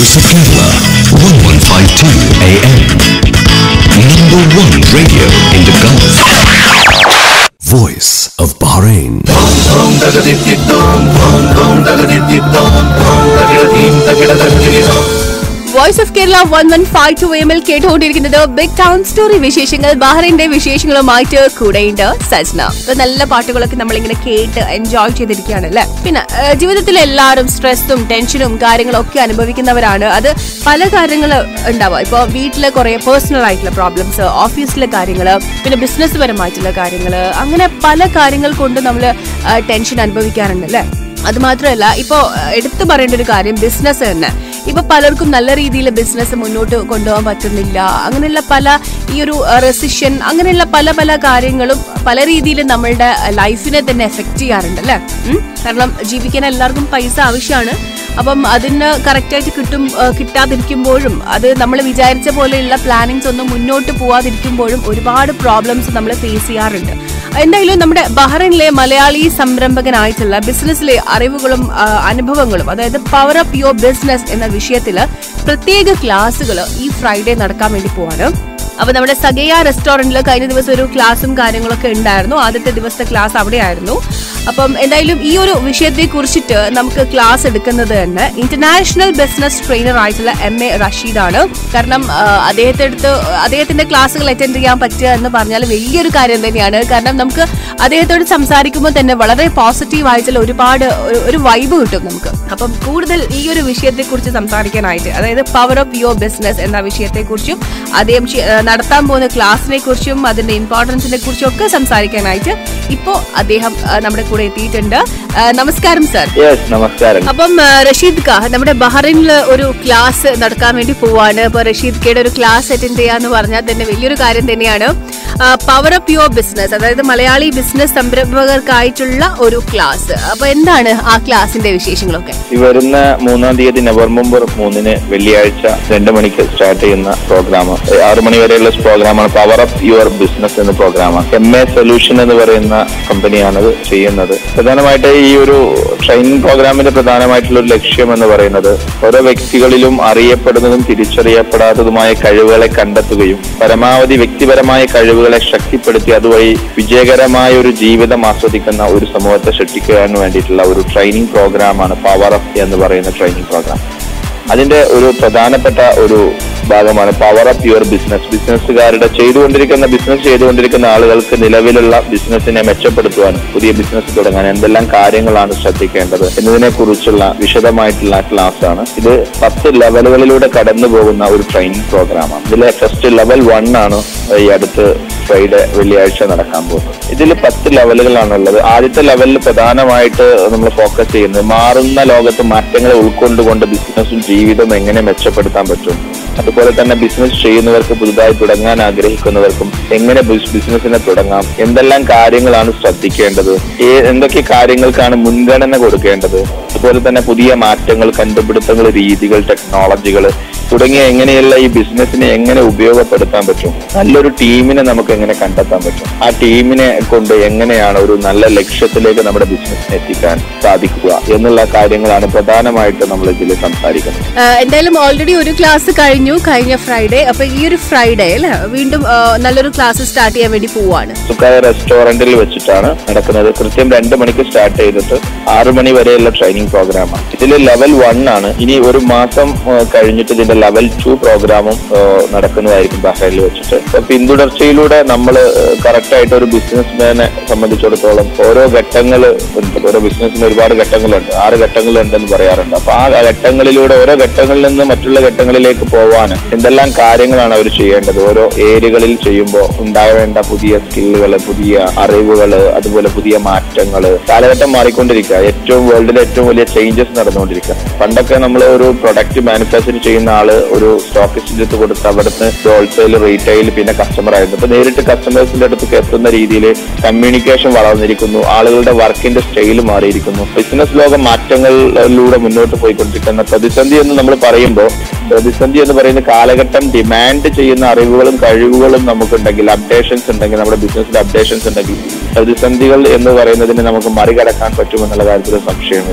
Voice of Kerala, 1152 AM. Number one radio in the Gulf. Voice of Bahrain. Voice of Kerala one one five two എമ്മിൽ കേട്ടുകൊണ്ടിരിക്കുന്നത് big town story വിശേഷങ്ങൾ ബഹ്റിന്റെ വിശേഷങ്ങളുമായിട്ട് കൂടെയുണ്ട് സജ്ന ഇപ്പൊ നല്ല പാട്ടുകളൊക്കെ നമ്മളിങ്ങനെ കേട്ട് എൻജോയ് ചെയ്തിരിക്കുകയാണ് അല്ലെ പിന്നെ ഏഹ്, ജീവിതത്തിൽ എല്ലാവരും സ്ട്രെസ്സും ടെൻഷനും കാര്യങ്ങളും ഒക്കെ അനുഭവിക്കുന്നവരാണ് അത് പല കാര്യങ്ങൾ ഉണ്ടാവുക ഇപ്പൊ വീട്ടിലെ കുറെ പേഴ്സണൽ ആയിട്ടുള്ള പ്രോബ്ലംസ് ഓഫീസിലെ കാര്യങ്ങൾ പിന്നെ ബിസിനസ് പരമായിട്ടുള്ള കാര്യങ്ങൾ അങ്ങനെ പല കാര്യങ്ങൾ കൊണ്ട് നമ്മൾ ടെൻഷൻ അനുഭവിക്കാറുണ്ട് അല്ലെ അത് മാത്രമല്ല ഇപ്പോ ഏഹ്, എടുത്തു പറയേണ്ട ഒരു കാര്യം ബിസിനസ് തന്നെ ഇപ്പൊ പലർക്കും നല്ല രീതിയിൽ ബിസിനസ് മുന്നോട്ട് കൊണ്ടുപോകാൻ പറ്റുന്നില്ല അങ്ങനെയുള്ള പല ഈ ഒരു റെസിഷൻ അങ്ങനെയുള്ള പല പല കാര്യങ്ങളും പല രീതിയിൽ നമ്മളുടെ ലൈഫിനെ തന്നെ എഫക്ട് ചെയ്യാറുണ്ട് അല്ലേ ഉം? കാരണം ജീവിക്കാൻ എല്ലാവർക്കും പൈസ ആവശ്യമാണ് അപ്പം അതിന് കറക്റ്റായിട്ട് കിട്ടും ഏഹ് കിട്ടാതിരിക്കുമ്പോഴും അത് നമ്മൾ വിചാരിച്ച പോലെയുള്ള പ്ലാനിങ്സ് ഒന്നും മുന്നോട്ട് പോവാതിരിക്കുമ്പോഴും ഒരുപാട് പ്രോബ്ലംസ് നമ്മൾ ഫേസ് ചെയ്യാറുണ്ട് എന്തായാലും നമ്മുടെ ബഹ്റൈനിലെ മലയാളി സംരംഭകനായിട്ടുള്ള ബിസിനസ്സിലെ അറിവുകളും ആ, അനുഭവങ്ങളും അതായത് പവർ അപ്പ് യുവർ ബിസിനസ് എന്ന വിഷയത്തിൽ പ്രത്യേക ക്ലാസ്സുകൾ ഈ ഫ്രൈഡേ നടക്കാൻ വേണ്ടി പോവാണ് അപ്പൊ നമ്മുടെ സഗയ റെസ്റ്റോറന്റിൽ കഴിഞ്ഞ ദിവസം ഒരു ക്ലാസ്സും കാര്യങ്ങളൊക്കെ ഉണ്ടായിരുന്നു ആദ്യത്തെ ദിവസത്തെ ക്ലാസ് അവിടെയായിരുന്നു അപ്പം എന്തായാലും ഈ ഒരു വിഷയത്തെ കുറിച്ചിട്ട് നമുക്ക് ക്ലാസ് എടുക്കുന്നത് തന്നെ ഇന്റർനാഷണൽ ബിസിനസ് ട്രെയിനർ ആയിട്ടുള്ള എം എ റഷീദാണ് കാരണം ആ, അദ്ദേഹത്തെ അടുത്ത് അദ്ദേഹത്തിന്റെ ക്ലാസ്സുകൾ അറ്റൻഡ് ചെയ്യാൻ പറ്റുക എന്ന് പറഞ്ഞാൽ വലിയൊരു കാര്യം തന്നെയാണ് കാരണം നമുക്ക് അദ്ദേഹത്തോട് സംസാരിക്കുമ്പോൾ തന്നെ വളരെ പോസിറ്റീവ് ആയിട്ടുള്ള ഒരുപാട് ഒരു- ഒരു വൈബ് കിട്ടും നമുക്ക് അപ്പം കൂടുതൽ ഈ ഒരു വിഷയത്തെ കുറിച്ച് സംസാരിക്കാനായിട്ട് അതായത് പവർ ഓഫ് യുവർ ബിസിനസ് എന്ന വിഷയത്തെ കുറിച്ചും അദ്ദേഹം ശി- ആ, നടത്താൻ പോകുന്ന ക്ലാസ്സിനെ കുറിച്ചും അതിന്റെ ഇമ്പോർട്ടൻസിനെ കുറിച്ചും ഒക്കെ സംസാരിക്കാനായിട്ട് ഇപ്പോ അദ്ദേഹം ആ, നമ്മുടെ കൂടെ എത്തിയിട്ടുണ്ട് ആ, നമസ്കാരം സർ യെസ് നമസ്കാരം അപ്പം ആ, റഷീദ് ഖാ നമ്മുടെ ബഹ്റൈനിൽ ഒരു ക്ലാസ് നടക്കാൻ വേണ്ടി പോവാണ് അപ്പൊ റഷീദ് ഖയുടെ ഒരു ക്ലാസ് അറ്റൻഡ് ചെയ്യാന്ന് പറഞ്ഞാൽ തന്നെ വലിയൊരു കാര്യം തന്നെയാണ് പവർ അപ്പ് യുവർ ബിസിനസ് അതായത് മലയാളി ബിസിനസ് സംരംഭകർക്കായിട്ടുള്ള ഒരു ക്ലാസ് അപ്പൊ എന്താണ് ആ ക്ലാസിന്റെ വിശേഷങ്ങളൊക്കെ ഈ വരുന്ന മൂന്നാം തീയതി നവംബർ മൂന്നിന് വെള്ളിയാഴ്ച രണ്ട് മണിക്ക് സ്റ്റാർട്ട് ചെയ്യുന്ന പ്രോഗ്രാം ആറു മണി വരെയുള്ള പ്രോഗ്രാമാണ് പവർ അപ്പ് യുവർ ബിസിനസ് എന്ന പ്രോഗ്രാമാണ് എം എ സൊല്യൂഷൻ എന്ന് പറയുന്ന കമ്പനിയാണ് ഇത് ചെയ്യുന്നത് പ്രധാനമായിട്ട് ഈ ഒരു ട്രെയിനിങ് പ്രോഗ്രാമിന്റെ പ്രധാനമായിട്ടുള്ള ഒരു ലക്ഷ്യം എന്ന് പറയുന്നത് ഓരോ വ്യക്തികളിലും അറിയപ്പെടുന്നതും തിരിച്ചറിയപ്പെടാത്തതുമായ കഴിവുകളെ കണ്ടെത്തുകയും പരമാവധി വ്യക്തിപരമായ കഴിവുകളെ ശക്തിപ്പെടുത്തി അതുവഴി വിജയകരമായ ഒരു ജീവിതം ആസ്വദിക്കുന്ന ഒരു സമൂഹത്തെ സൃഷ്ടിക്കുവാൻ വേണ്ടിയിട്ടുള്ള ഒരു ട്രെയിനിങ് പ്രോഗ്രാമാണ് പവർ അപ്പ് എന്ന് പറയുന്ന ട്രെയിനിങ് പ്രോഗ്രാം അതിന്റെ ഒരു പ്രധാനപ്പെട്ട ഒരു ഭാഗമാണ് പവർ അപ്പ് യുവർ ബിസിനസ് ബിസിനസ്സുകാരുടെ ചെയ്തുകൊണ്ടിരിക്കുന്ന ബിസിനസ് ചെയ്തുകൊണ്ടിരിക്കുന്ന ആളുകൾക്ക് നിലവിലുള്ള ബിസിനസ്സിനെ മെച്ചപ്പെടുത്തുവാൻ പുതിയ ബിസിനസ് തുടങ്ങാൻ എന്തെല്ലാം കാര്യങ്ങളാണ് ശ്രദ്ധിക്കേണ്ടത് എന്നതിനെ കുറിച്ചുള്ള വിശദമായിട്ടുള്ള ക്ലാസ് ആണ് ഇത് പത്ത് ലെവലുകളിലൂടെ കടന്നു പോകുന്ന ഒരു ട്രെയിനിങ് പ്രോഗ്രാമാണ് ഇതിലെ ഫസ്റ്റ് ലെവൽ വൺ ആണ് ഈ അടുത്ത് ഫ്രൈഡേ വെള്ളിയാഴ്ച നടക്കാൻ പോകുന്നത് ഇതിൽ പത്ത് ലെവലുകളാണുള്ളത് ആദ്യത്തെ ലെവലിൽ പ്രധാനമായിട്ട് നമ്മൾ ഫോക്കസ് ചെയ്യുന്നത് മാറുന്ന ലോകത്ത് മാറ്റങ്ങളെ ഉൾക്കൊണ്ടുകൊണ്ട് ബിസിനസ്സും ജീവിതവും എങ്ങനെ മെച്ചപ്പെടുത്താൻ പറ്റും അതുപോലെ തന്നെ ബിസിനസ് ചെയ്യുന്നവർക്ക് പുതുതായി തുടങ്ങാൻ ആഗ്രഹിക്കുന്നവർക്കും എങ്ങനെ ബിസ്- ബിസിനസ്സിനെ തുടങ്ങാം എന്തെല്ലാം കാര്യങ്ങളാണ് ശ്രദ്ധിക്കേണ്ടത് ഏ- എന്തൊക്കെ കാര്യങ്ങൾക്കാണ് മുൻഗണന കൊടുക്കേണ്ടത് അതുപോലെ തന്നെ പുതിയ മാറ്റങ്ങൾ കണ്ടുപിടുത്തങ്ങൾ രീതികൾ ടെക്നോളജികൾ തുടങ്ങിയ എങ്ങനെയുള്ള ഈ ബിസിനസ്സിനെ എങ്ങനെ ഉപയോഗപ്പെടുത്താൻ പറ്റും നല്ലൊരു ടീമിനെ നമുക്ക് എങ്ങനെ കണ്ടെത്താൻ പറ്റും ആ ടീമിനെ കൊണ്ട് എങ്ങനെയാണ് ഒരു നല്ല ലക്ഷ്യത്തിലേക്ക് നമ്മുടെ ബിസിനസ്സിനെ എത്തിക്കാൻ സാധിക്കുക എന്നുള്ള കാര്യങ്ങളാണ് പ്രധാനമായിട്ട് നമ്മൾ ഇതിൽ സംസാരിക്കുന്നത് ആ, എന്തായാലും ഓൾറെഡി ഒരു ക്ലാസ് കഴിഞ്ഞു കഴിഞ്ഞ ഫ്രൈഡേ അപ്പൊ ഈ ഒരു ഫ്രൈഡേ അല്ലെ വീണ്ടും ആ, നല്ലൊരു ക്ലാസ് സ്റ്റാർട്ട് ചെയ്യാൻ വേണ്ടി പോവാണ് സുഖായ റെസ്റ്റോറന്റിൽ വെച്ചിട്ടാണ് നടക്കുന്നത് കൃത്യം രണ്ട് മണിക്ക് സ്റ്റാർട്ട് ചെയ്തിട്ട് ആറു മണി വരെയുള്ള ട്രെയിനിങ് പ്രോഗ്രാമാണ് ഇതിൽ ലെവൽ വൺ ആണ് ഇനി ഒരു മാസം ആ, കഴിഞ്ഞിട്ട് ഇതിന്റെ ലെവൽ ടു പ്രോഗ്രാമും ആ, നടക്കുന്നതായിരിക്കും ബഹ്റൈനിൽ വെച്ചിട്ട് അപ്പൊ പിന്തുടർച്ചയിലൂടെ നമ്മൾ കറക്റ്റ് ആയിട്ട് ഒരു ബിസിനസ്മാനെ സംബന്ധിച്ചിടത്തോളം ഓരോ ഘട്ടങ്ങൾ ഉണ്ട് ഓരോ ബിസിനസ്സിന് ഒരുപാട് ഘട്ടങ്ങളുണ്ട് ആറ് ഘട്ടങ്ങളുണ്ടെന്ന് പറയാറുണ്ട് അപ്പൊ ആ ഘട്ടങ്ങളിലൂടെ ഓരോ ഘട്ടങ്ങളിൽ നിന്ന് മറ്റുള്ള ഘട്ടങ്ങളിലേക്ക് പോവാൻ എന്തെല്ലാം കാര്യങ്ങളാണ് അവർ ചെയ്യേണ്ടത് ഓരോ ഏരിയകളിൽ ചെയ്യുമ്പോൾ ഉണ്ടാവേണ്ട പുതിയ സ്കില്ലുകൾ പുതിയ അറിവുകൾ അതുപോലെ പുതിയ മാറ്റങ്ങൾ കാലഘട്ടം മാറിക്കൊണ്ടിരിക്കുക ഏറ്റവും വേൾഡിലെ ഏറ്റവും വലിയ ചേഞ്ചസ് നടന്നുകൊണ്ടിരിക്കുക പണ്ടൊക്കെ നമ്മൾ ഒരു പ്രൊഡക്റ്റ് മാനുഫാക്ചർ ചെയ്യുന്ന ആള് ഒരു സ്റ്റോക്കിസ്റ്റിന്റെ അടുത്ത് കൊടുത്ത് അവിടുന്ന് ഹോൾസെയിൽ റീറ്റെയിൽ പിന്നെ കസ്റ്റമർ ആയിരുന്നു അപ്പൊ നേരിട്ട് കസ്റ്റമേഴ്സിന്റെ അടുത്തേക്ക് എത്തുന്ന രീതിയിൽ കമ്മ്യൂണിക്കേഷൻ വളർന്നിരിക്കുന്നു ആളുകളുടെ വർക്കിന്റെ സ്റ്റൈൽ മാറിയിരിക്കുന്നു ബിസിനസ് ലോകം മാറ്റങ്ങളിലൂടെ മുന്നോട്ട് പോയിക്കൊണ്ടിരിക്കുന്ന പ്രതിസന്ധി എന്ന് നമ്മൾ പറയുമ്പോൾ പ്രതിസന്ധി എന്ന് പറയുന്ന കാലഘട്ടം ഡിമാൻഡ് ചെയ്യുന്ന അറിവുകളും കഴിവുകളും നമുക്കുണ്ടെങ്കിൽ അപ്ഡേഷൻസ് ഉണ്ടെങ്കിൽ നമ്മുടെ ബിസിനസ്സിൽ അപ്ഡേഷൻസ് ഉണ്ടെങ്കിൽ പ്രതിസന്ധികൾ എന്ന് പറയുന്നതിന് നമുക്ക് മറികടക്കാൻ പറ്റുമെന്നുള്ള കാര്യത്തിൽ സംശയമില്ല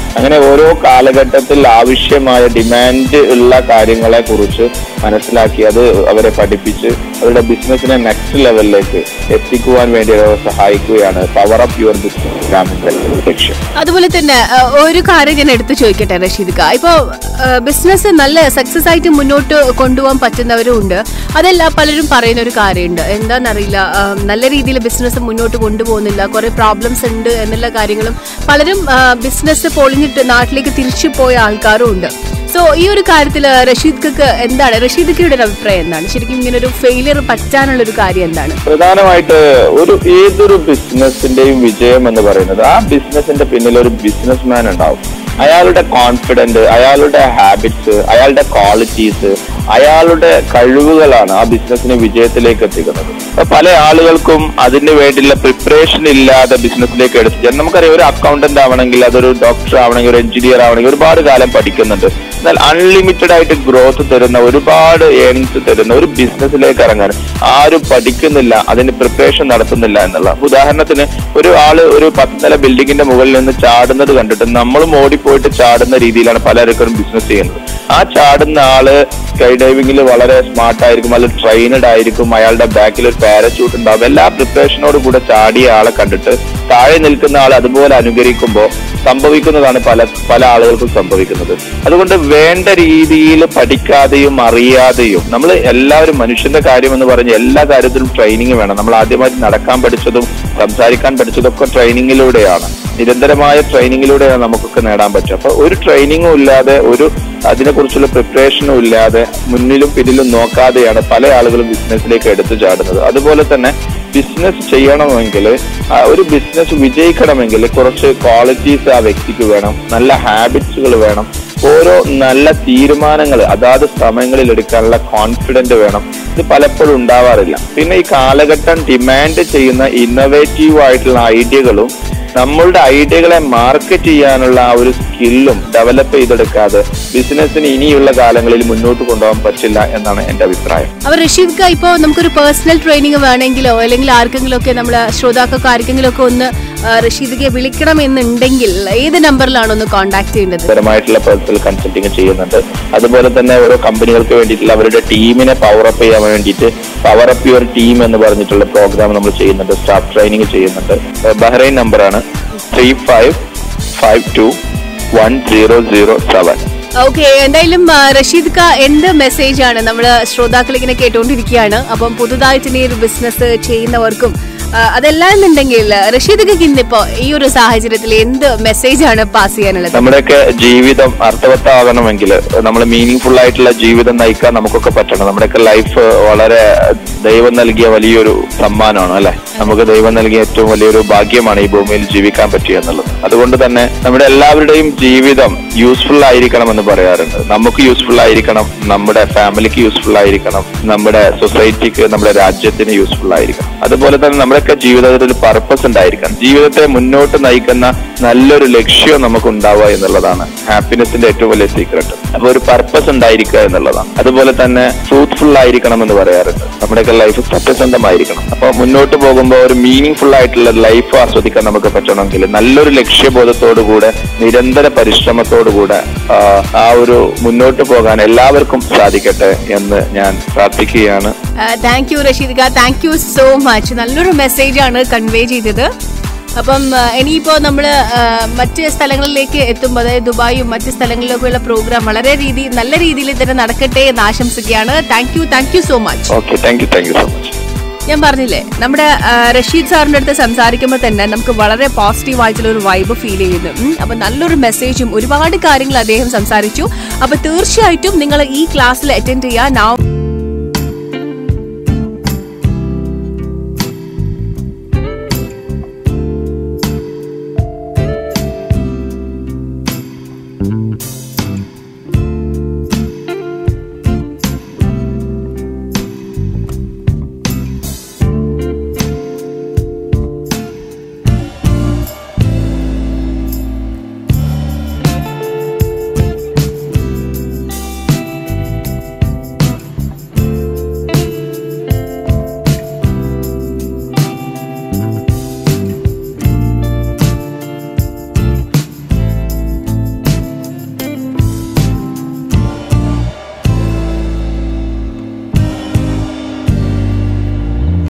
അങ്ങനെ ഓരോ കാലഘട്ടത്തിൽ ആവശ്യമായ ഡിമാൻഡ് ഉള്ള കാര്യങ്ങളെ കുറിച്ച് മനസ്സിലാക്കി അത് അവരെ പഠിപ്പിച്ച് അവരുടെ ബിസിനസിനെ നെക്സ്റ്റ് ലെവലിലേക്ക് എത്തിക്കുവാൻ വേണ്ടി അവരെ സഹായിക്കുകയാണ് പവർ അപ്പ് യുവർ ബിസിനസ് പ്രോഗ്രാമിന്റെ ലക്ഷ്യം അതുപോലെ തന്നെ ആ, ഒരു കാര്യം ഞാൻ എടുത്തു ചോദിക്കട്ടെ റഷീദ് ഖാ ഇപ്പോ ബിസിനസ് നല്ല സക്സസ് ആയിട്ട് മുന്നോട്ട് കൊണ്ടുപോകാൻ പറ്റുന്നവരും ഉണ്ട് അതല്ല പലരും പറയുന്ന ഒരു കാര്യമുണ്ട് എന്താണെന്നറിയില്ല ആ, നല്ല രീതിയിൽ ബിസിനസ് മുന്നോട്ട് കൊണ്ടുപോകുന്നില്ല കുറെ പ്രോബ്ലംസ് ഉണ്ട് എന്നുള്ള കാര്യങ്ങളും പലരും ബിസിനസ് പൊളിഞ്ഞിട്ട് നാട്ടിലേക്ക് തിരിച്ചു പോയ ആൾക്കാരും ഉണ്ട് സോ ഈ ഒരു കാര്യത്തിൽ റഷീദ് ഖക്ക് എന്താണ് റഷീദ് ഖയുടെ ഒരു അഭിപ്രായം എന്താണ് ശരിക്കും ഇങ്ങനെ ഒരു ഫെയിലിയർ പറ്റാനുള്ള ഒരു കാര്യം എന്താണ് പ്രധാനമായിട്ട് ഒരു ഏതൊരു ബിസിനസിന്റെയും വിജയം എന്ന് പറയുന്നത് ആ ബിസിനസിന്റെ പിന്നിൽ ഒരു ബിസിനസ്മാൻ ഉണ്ടാവും അയാളുടെ കോൺഫിഡന്റ് അയാളുടെ ഹാബിറ്റ്സ് അയാളുടെ ക്വാളിറ്റീസ് അയാളുടെ കഴിവുകളാണ് ആ ബിസിനസിനെ വിജയത്തിലേക്ക് എത്തിക്കുന്നത് അപ്പൊ പല ആളുകൾക്കും അതിന് വേണ്ടിയുള്ള പ്രിപ്പറേഷൻ ഇല്ലാതെ ബിസിനസ്സിലേക്ക് എടുത്ത് നമുക്കറിയാം ഒരു അക്കൗണ്ടന്റ് ആവണമെങ്കിൽ അതൊരു ഡോക്ടർ ആവണമെങ്കിൽ ഒരു എഞ്ചിനീയർ ആവണമെങ്കിൽ ഒരുപാട് കാലം പഠിക്കുന്നുണ്ട് എന്നാൽ അൺലിമിറ്റഡ് ആയിട്ട് ഗ്രോത്ത് തരുന്ന ഒരുപാട് ഏണിങ്സ് തരുന്ന ഒരു ബിസിനസ്സിലേക്ക് ഇറങ്ങാൻ ആരും പഠിക്കുന്നില്ല അതിന് പ്രിപ്പറേഷൻ നടത്തുന്നില്ല എന്നുള്ള ഉദാഹരണത്തിന് ഒരു ആള് ഒരു പത്ത് നില ബിൽഡിങ്ങിന്റെ മുകളിൽ നിന്ന് ചാടുന്നത് കണ്ടിട്ട് നമ്മളും ഓടിപ്പോയിട്ട് ചാടുന്ന രീതിയിലാണ് പലർക്കും ബിസിനസ് ചെയ്യുന്നത് ആ ചാടുന്ന ആള് സ്കൈ ഡൈവിംഗിൽ വളരെ സ്മാർട്ട് ആയിരിക്കും അല്ലെങ്കിൽ ട്രെയിനഡ് ആയിരിക്കും അയാളുടെ ബാക്കിൽ ഒരു പാരച്യൂട്ട് ഉണ്ടാവും എല്ലാ പ്രിപ്പറേഷനോട് കൂടെ ചാടിയ ആളെ കണ്ടിട്ട് താഴെ നിൽക്കുന്ന ആൾ അതുപോലെ അനുകരിക്കുമ്പോൾ സംഭവിക്കുന്നതാണ് പല പല ആളുകൾക്കും സംഭവിക്കുന്നത് അതുകൊണ്ട് വേണ്ട രീതിയിൽ പഠിക്കാതെയും അറിയാതെയും നമ്മൾ എല്ലാവരും മനുഷ്യന്റെ കാര്യം എന്ന് പറഞ്ഞ് എല്ലാ കാര്യത്തിലും ട്രെയിനിങ് വേണം നമ്മൾ ആദ്യമായിട്ട് നടക്കാൻ പഠിച്ചതും സംസാരിക്കാൻ പഠിച്ചതും ഒക്കെ ട്രെയിനിങ്ങിലൂടെയാണ് നിരന്തരമായ ട്രെയിനിങ്ങിലൂടെയാണ് നമുക്കൊക്കെ നേടാൻ പറ്റുക അപ്പൊ ഒരു ട്രെയിനിങ്ങും ഇല്ലാതെ ഒരു അതിനെക്കുറിച്ചുള്ള പ്രിപ്പറേഷനും ഇല്ലാതെ മുന്നിലും പിന്നിലും നോക്കാതെയാണ് പല ആളുകളും ബിസിനസ്സിലേക്ക് എടുത്തു ചാടുന്നത് അതുപോലെ തന്നെ ബിസിനസ് ചെയ്യണമെങ്കിൽ ആ ഒരു ബിസിനസ് വിജയിക്കണമെങ്കിൽ കുറച്ച് ക്വാളിറ്റീസ് ആ വ്യക്തിക്ക് വേണം നല്ല ഹാബിറ്റ്സുകൾ വേണം ഓരോ നല്ല തീരുമാനങ്ങൾ അതാത് സമയങ്ങളിൽ എടുക്കാനുള്ള കോൺഫിഡന്റ് വേണം ഇത് പലപ്പോഴും ഉണ്ടാവാറില്ല പിന്നെ ഈ കാലഘട്ടം ഡിമാൻഡ് ചെയ്യുന്ന ഇന്നോവേറ്റീവ് ആയിട്ടുള്ള ഐഡിയകളും നമ്മളുടെ ഐഡിയകളെ മാർക്കറ്റ് ചെയ്യാനുള്ള ആ ഒരു സ്കില്ലും ഡെവലപ്പ് ചെയ്തെടുക്കാതെ ബിസിനസ്സിന് ഇനിയുള്ള കാലങ്ങളിൽ മുന്നോട്ട് കൊണ്ടുപോകാൻ പറ്റില്ല എന്നാണ് എന്റെ അഭിപ്രായം അപ്പൊ റഷീദ് ഖാ ഇപ്പോ നമുക്കൊരു പേഴ്സണൽ ട്രെയിനിങ് വേണമെങ്കിലോ അല്ലെങ്കിൽ ആർക്കെങ്കിലും ഒക്കെ നമ്മളെ ശ്രോതാക്കൾക്ക് ആർക്കെങ്കിലും ഒക്കെ ഒന്ന് ആ, റഷീദ്ഖയെ വിളിക്കണം എന്നുണ്ടെങ്കിൽ ഏത് നമ്പറിലാണ് ഒന്ന് കോൺടാക്ട് ചെയ്യേണ്ടത് പരമായിട്ടുള്ള പേഴ്സണൽ കൺസൾട്ടിങ് ചെയ്യുന്നുണ്ട് അതുപോലെ തന്നെ ഓരോ കമ്പനികൾക്ക് വേണ്ടിയിട്ടുള്ള അവരുടെ ടീമിനെ പവർ അപ്പ് ചെയ്യാൻ വേണ്ടിയിട്ട് പവർ അപ്പ് യുവർ ടീം എന്ന് പറഞ്ഞിട്ടുള്ള പ്രോഗ്രാം നമ്മൾ ചെയ്യുന്നുണ്ട് സ്റ്റാഫ് ട്രെയിനിങ് ചെയ്യുന്നുണ്ട് ഏഹ് ബഹ്റൈൻ നമ്പറാണ് three five five two one zero zero seven okay എന്തായാലും ആ, റഷീദ് ഖാ എന്ത് മെസ്സേജ് ആണ് നമ്മുടെ ശ്രോതാക്കൾ ഇങ്ങനെ കേട്ടുകൊണ്ടിരിക്കുകയാണ് അപ്പം പുതുതായിട്ട് ഇനി ഒരു ബിസിനസ് ചെയ്യുന്നവർക്കും ആ, അതല്ല എന്നുണ്ടെങ്കിൽ റഷീദ് ഖക്ക് ഇന്നിപ്പോ ഈ ഒരു സാഹചര്യത്തിൽ എന്ത് മെസ്സേജ് ആണ് പാസ് ചെയ്യാനുള്ളത് നമ്മുടെയൊക്കെ ജീവിതം അർത്ഥവത്താകണമെങ്കിൽ നമ്മൾ മീനിങ് ഫുൾ ആയിട്ടുള്ള ജീവിതം നയിക്കാൻ നമുക്കൊക്കെ പറ്റണം നമ്മുടെയൊക്കെ ലൈഫ് വളരെ ദൈവം നൽകിയ വലിയൊരു സമ്മാനമാണ് അല്ലെ നമുക്ക് ദൈവം നൽകിയ ഏറ്റവും വലിയൊരു ഭാഗ്യമാണ് ഈ ഭൂമിയിൽ ജീവിക്കാൻ പറ്റുക എന്നുള്ളത് അതുകൊണ്ട് തന്നെ നമ്മുടെ എല്ലാവരുടെയും ജീവിതം യൂസ്ഫുൾ ആയിരിക്കണം എന്ന് പറയാറുണ്ട് നമുക്ക് യൂസ്ഫുൾ ആയിരിക്കണം നമ്മുടെ ഫാമിലിക്ക് യൂസ്ഫുൾ ആയിരിക്കണം നമ്മുടെ സൊസൈറ്റിക്ക് നമ്മുടെ രാജ്യത്തിന് യൂസ്ഫുൾ ആയിരിക്കണം അതുപോലെ തന്നെ നമ്മുടെയൊക്കെ ജീവിതത്തിൽ ഒരു പർപ്പസ് ഉണ്ടായിരിക്കണം ജീവിതത്തെ മുന്നോട്ട് നയിക്കുന്ന നല്ലൊരു ലക്ഷ്യം നമുക്ക് ഉണ്ടാവുക എന്നുള്ളതാണ് ഹാപ്പിനെസിന്റെ ഏറ്റവും വലിയ സീക്രട്ട് അപ്പൊ ഒരു പർപ്പസ് ഉണ്ടായിരിക്കുക എന്നുള്ളതാണ് അതുപോലെ തന്നെ ഫ്രൂട്ട്ഫുൾ ആയിരിക്കണം എന്ന് പറയാറുണ്ട് നമ്മുടെയൊക്കെ ലൈഫ് സത്യസന്ധമായിരിക്കണം അപ്പൊ മുന്നോട്ട് പോകുമ്പോൾ ഒരു മീനിങ് ഫുൾ ആയിട്ടുള്ള ലൈഫ് ആസ്വദിക്കാൻ നമുക്ക് പറ്റണമെങ്കിൽ നല്ലൊരു ലക്ഷ്യബോധത്തോടു കൂടെ നിരന്തര പരിശ്രമത്തോടു കൂടെ ആ, ആ ഒരു മുന്നോട്ട് പോകാൻ എല്ലാവർക്കും സാധിക്കട്ടെ എന്ന് ഞാൻ പ്രാർത്ഥിക്കുകയാണ് താങ്ക് യു റഷീദ് ഖാ താങ്ക് യു സോ മച്ച് നല്ലൊരു മെസ്സേജ് ആണ് കൺവേ ചെയ്തത് അപ്പം ആ, ഇനിയിപ്പോ നമ്മള് ആ, മറ്റ് സ്ഥലങ്ങളിലേക്ക് എത്തുമ്പോൾ അതായത് ദുബായും മറ്റ് സ്ഥലങ്ങളിലൊക്കെയുള്ള പ്രോഗ്രാം വളരെ രീതി നല്ല രീതിയിൽ തന്നെ നടക്കട്ടെ എന്ന് ആശംസിക്കുകയാണ് thank you thank you so much okay thank you thank you so much ഞാൻ പറഞ്ഞില്ലേ നമ്മുടെ ആ, റഷീദ് സാറിന്റെ അടുത്ത് സംസാരിക്കുമ്പോൾ തന്നെ നമുക്ക് വളരെ പോസിറ്റീവ് ആയിട്ടുള്ള ഒരു വൈബ് ഫീൽ ചെയ്യുന്നു ഉം. അപ്പൊ നല്ലൊരു മെസ്സേജും ഒരുപാട് കാര്യങ്ങൾ അദ്ദേഹം സംസാരിച്ചു അപ്പൊ തീർച്ചയായിട്ടും നിങ്ങൾ ഈ ക്ലാസ്സിൽ അറ്റൻഡ് ചെയ്യാൻ നാം